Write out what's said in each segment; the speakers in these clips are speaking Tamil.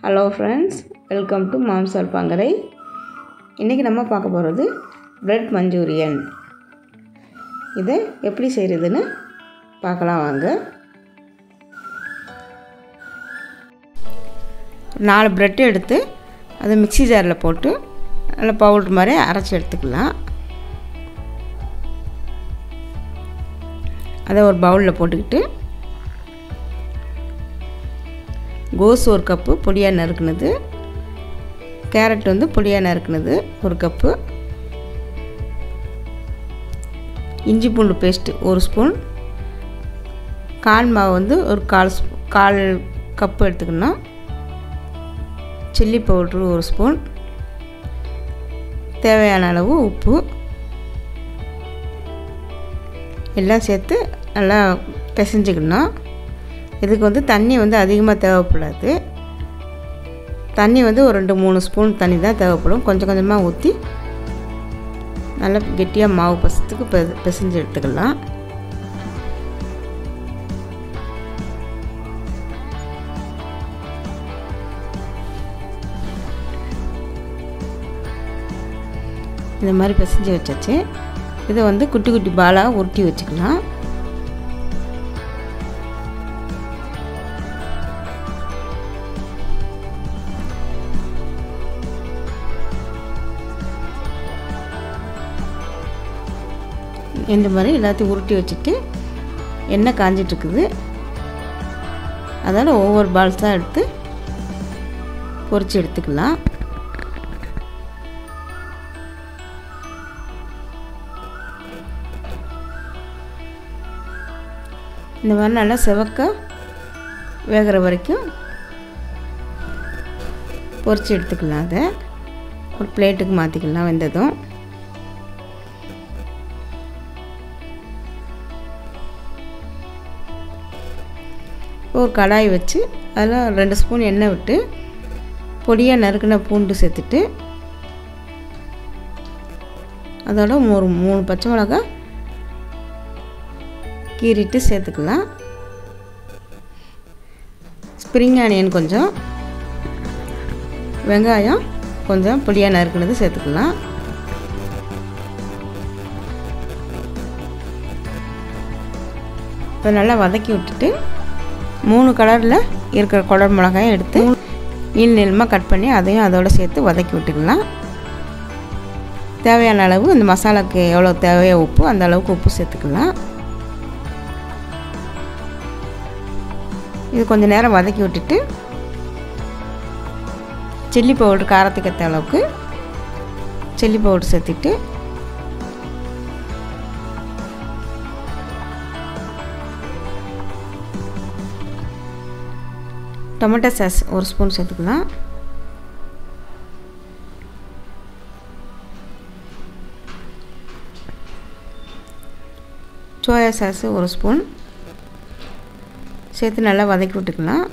ஹலோ ஃப்ரெண்ட்ஸ் வெல்கம் டு மாம்சால் பாங்கரை இன்றைக்கி நம்ம பார்க்க போகிறது பிரெட் மஞ்சூரியன் இதை எப்படி செய்கிறதுன்னு பார்க்கலாம் வாங்க நாலு ப்ரெட்டு எடுத்து அதை மிக்ஸி ஜாரில் போட்டு நல்லா பவுட்ரு மாதிரி அரைச்சி எடுத்துக்கலாம் அதை ஒரு பவுலில் போட்டுக்கிட்டு கோஸ் ஒரு கப்பு பொடியாக நறுக்குனது கேரட் வந்து பொடியாக நறுக்குனது ஒரு கப்பு இஞ்சி பூண்டு பேஸ்ட்டு ஒரு ஸ்பூன் கால் மாவு வந்து ஒரு கால் ஸ்பூ கால் கப்பு எடுத்துக்கணும் சில்லி பவுட்ரு ஒரு ஸ்பூன் தேவையான அளவு உப்பு எல்லாம் சேர்த்து நல்லா பிசைஞ்சுக்கணும் இதுக்கு வந்து தண்ணி வந்து அதிகமாக தேவைப்படாது தண்ணி வந்து ஒரு ரெண்டு மூணு ஸ்பூன் தண்ணி தான் தேவைப்படும் கொஞ்சம் கொஞ்சமாக ஊற்றி நல்லா கெட்டியாக மாவு பசத்துக்கு பெ பிசைஞ்சு எடுத்துக்கலாம் இந்த மாதிரி பிசைஞ்சு வச்சாச்சு இதை வந்து குட்டி குட்டி பாலாக உருட்டி வச்சுக்கலாம் இந்த மாதிரி எல்லாத்தையும் உருட்டி வச்சுட்டு எண்ணெய் காஞ்சிட்ருக்குது அதனால் ஒவ்வொரு பால்ஸாக எடுத்து பொரித்து எடுத்துக்கலாம் இந்த மாதிரி நல்லா செவக்க வேகிற வரைக்கும் பொரித்து எடுத்துக்கலாம் அதை ஒரு பிளேட்டுக்கு மாற்றிக்கலாம் வெந்ததும் ஒரு கடாய் வச்சு அதில் ரெண்டு ஸ்பூன் எண்ணெய் விட்டு பொடியாக நறுக்கின பூண்டு சேர்த்துட்டு அதோட ஒரு மூணு பச்சை மிளகா கீறிட்டு சேர்த்துக்கலாம் ஸ்ப்ரிங் ஆனியன் கொஞ்சம் வெங்காயம் கொஞ்சம் பொடியாக நறுக்கினது சேர்த்துக்கலாம் இப்போ நல்லா வதக்கி விட்டுட்டு மூணு கலரில் இருக்கிற குடல் மிளகாயும் எடுத்து நீள் நீளமாக கட் பண்ணி அதையும் அதோடு சேர்த்து வதக்கி விட்டுக்கலாம் தேவையான அளவு இந்த மசாலாவுக்கு எவ்வளோ தேவையோ உப்பு அந்த அளவுக்கு உப்பு சேர்த்துக்கலாம் இது கொஞ்சம் நேரம் வதக்கி விட்டுட்டு சில்லி பவுட்ரு காரத்துக்கு ஏற்ற அளவுக்கு சில்லி பவுட்ரு சேர்த்துட்டு டொமேட்டோ சாஸ் ஒரு ஸ்பூன் சேர்த்துக்கலாம் சோயா சாஸு ஒரு ஸ்பூன் சேர்த்து நல்லா வதக்கி விட்டுக்கலாம்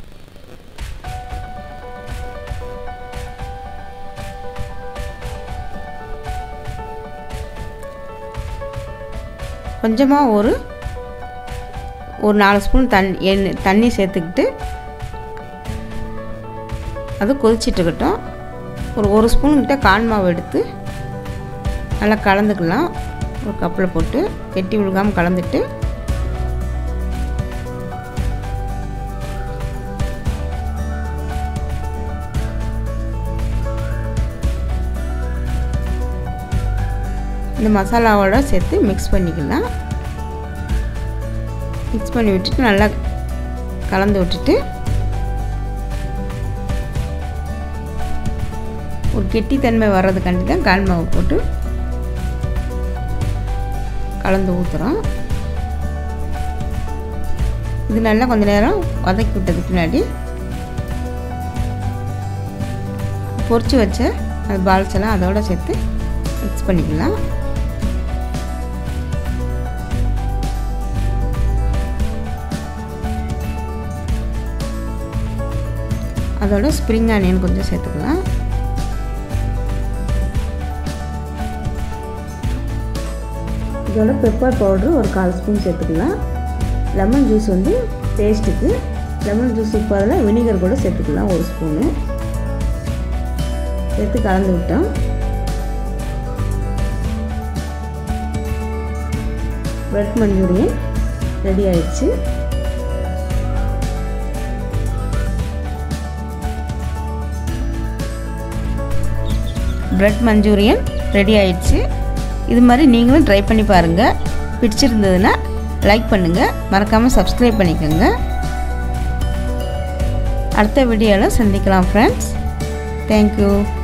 கொஞ்சமாக ஒரு ஒரு நாலு ஸ்பூன் தண்ணி எண்ணெய் தண்ணி சேர்த்துக்கிட்டு அது கொதிச்சிட்ருக்கட்டும் ஒரு ஒரு ஸ்பூன்கிட்ட கான் மாவு எடுத்து நல்லா கலந்துக்கலாம் ஒரு கப்பில் போட்டு கெட்டி விழுகாமல் கலந்துட்டு இந்த மசாலாவோட சேர்த்து மிக்ஸ் பண்ணிக்கலாம் மிக்ஸ் பண்ணி விட்டுட்டு நல்லா கலந்து விட்டுட்டு ஒரு கெட்டித்தன்மை வர்றதுக்காண்டி தான் கால் மாவு போட்டு கலந்து ஊற்றுறோம் இது நல்லா கொஞ்ச நேரம் வதக்கி விட்டதுக்கு பின்னாடி பொரிச்சு வச்ச அது பால்ஸ் எல்லாம் அதோடு சேர்த்து மிக்ஸ் பண்ணிக்கலாம் அதோட ஸ்ப்ரிங் ஆனியன் கொஞ்சம் சேர்த்துக்கலாம் இதோட பெப்பர் பவுட்ரு ஒரு கால் ஸ்பூன் சேர்த்துக்கலாம் லெமன் ஜூஸ் வந்து டேஸ்ட்டுக்கு லெமன் ஜூஸுக்கு பதிலாக வினிகர் கூட சேர்த்துக்கலாம் ஒரு ஸ்பூனு சேர்த்து கலந்து விட்டோம் பிரெட் மஞ்சூரியன் ரெடி ஆயிடுச்சு பிரெட் மஞ்சூரியன் ரெடி ஆயிடுச்சு இது மாதிரி நீங்களும் ட்ரை பண்ணி பாருங்கள் பிடிச்சிருந்ததுன்னா லைக் பண்ணுங்கள் மறக்காமல் சப்ஸ்கிரைப் பண்ணிக்கோங்க அடுத்த வீடியோவில் சந்திக்கலாம் ஃப்ரெண்ட்ஸ் தேங்க்யூ